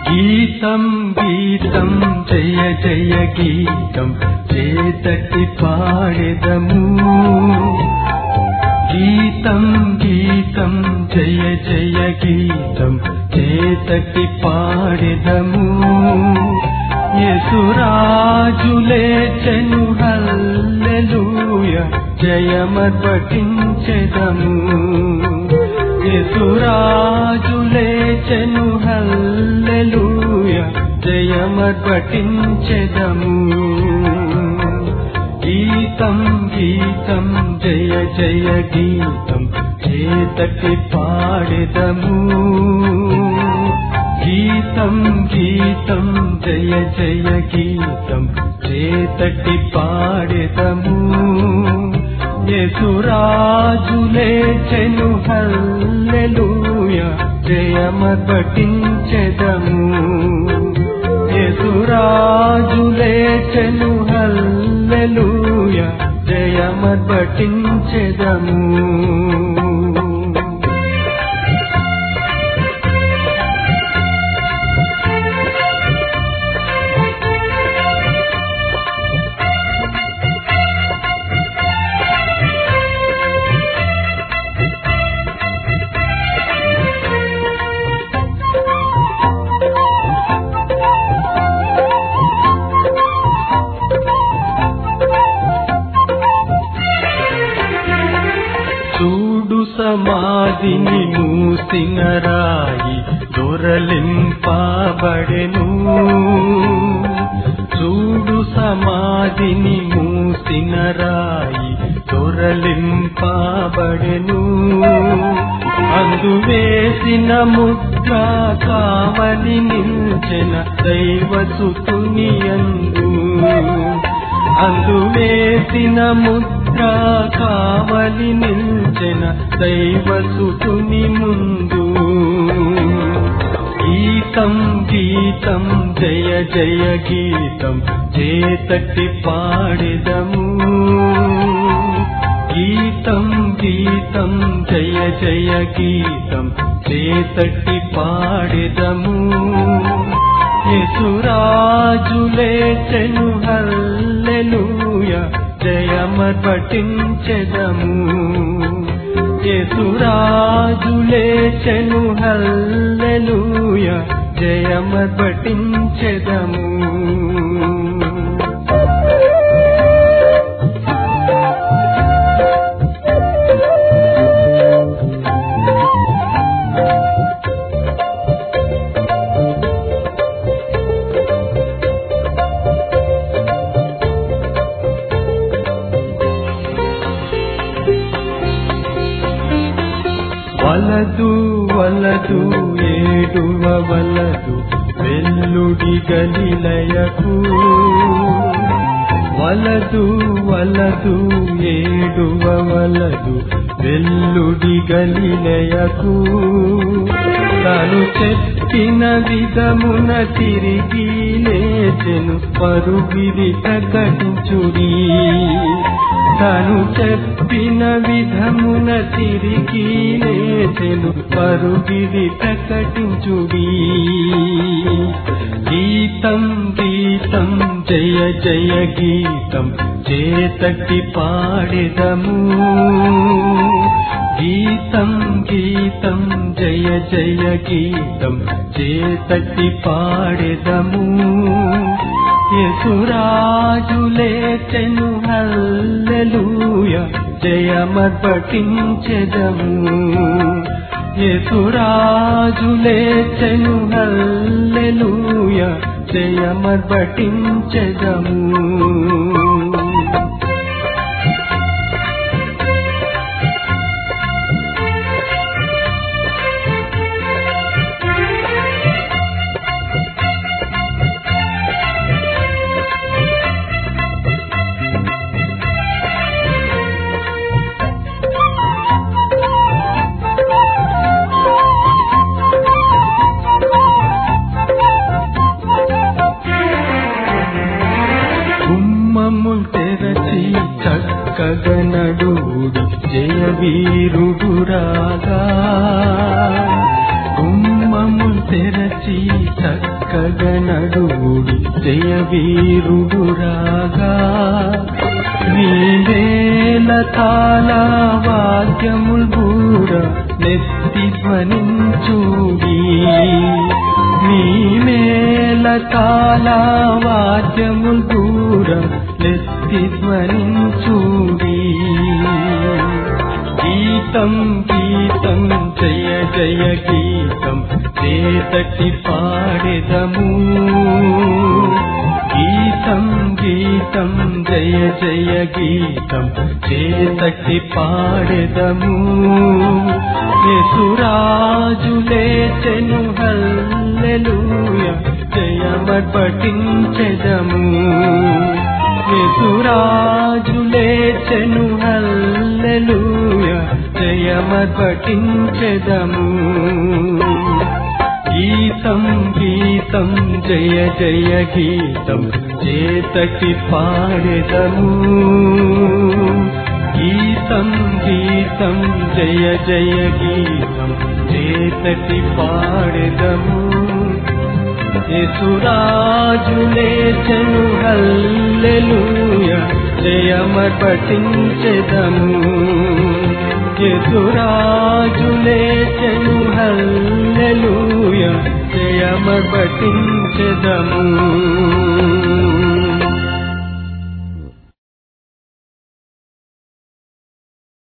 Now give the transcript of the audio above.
గీతం గీతం జయ జయ గీతం చేతటి పాడెదము గీతం గీతం జయ జయ గీతం చేతటి పాడెదము యసురాజులే చెను హల్లెలూయ జయమర్పటించెదము యసురాజులే చెను హల్లెలూయ జయమర్పటించెదము గీతం గీతం జయ జయ గీతం చేతకి పాడెదము గీతం గీతం జయ జయ గీతం చేతకి పాడెదము యసురాజులే చెను హల్లెలూయ జయమర్పటించెదము యసురాజులే చెను హల్లెలూయ జయమర్పటించెదము చూడు సమాధిని మూసిన రాయి దొరలింపబడెను చూడు సమాధిని మూసిన రాయి దొరలింపబడెను అందు వేసిన ముద్ర కావలి నిల్చెన దైవసుతుని అందు అందు వేసిన ముద్ర కావలి నిల్చెన దైవసుతుని ముందు గీతం గీతం జయ జయ గీతం చేతటి పాడెదము గీతం గీతం జయ జయ గీతం చేతటి పాడెదము యసురాజులే చెను హల్లెలూయ జయమర్పటించెదము యసురాజులే చెను హల్లెలూయ జయమర్పటించెదము వలదు వలదు ఏడువ వలదు వెల్లుడి గలిలయకు వలదు వలదు ఏడువ వలదు వెల్లుడి గలిలయకు తను చెప్పిన విధమున తిరిగి లేచెను పరుగిరి ప్రకటించుడి తను చెప్పిన విధమున తిరిగి లేచెను పరుగిరి ప్రకటించుడి గీతం గీతం జయ జయ గీతం చేతటి పాడెదము గీతం గీతం జయ జయ గీతం చేతటి పాడెదము యసురాజులే చెను హల్లెలూయ జయమర్పటించెదము యసురాజులే చెను హల్లెలూయ జయమర్పటించెదము గుమ్మముల్ తెరచి చక్కగనడుడి జయ వీరుడు రాగా గుమ్మముల్ తెరచి చక్క చక్కగా నడువుడి జయ వీరుడు రాగా నీవేల తాళ వాద్యముల్ బూర నెత్తి ధ్వనించుడి నీవేల తాళ వాద్యముల్ బూర నెత్తి ధ్వనించుడి గీతం గీతం జయ జయ గీతం చేతటి పాడెదము గీతం గీతం జయ జయ గీతం చేతటి పాడెదము యసురాజులేచెను హల్లెలూయ జయమర్పటించెదము యసురాజులేచెను హల్లెలూయ జయమర్పటించెదము గీతం గీతం జయ జయ గీతం చేతకి పాడెదము గీతం గీతం జయ జయ గీతం చేతకి పాడెదము యేసురాజులేచెను హల్లెలూయ జయమర్పటించెదము యేసురాజులేచెను హల్లెలూయ జయమర్పటించెదము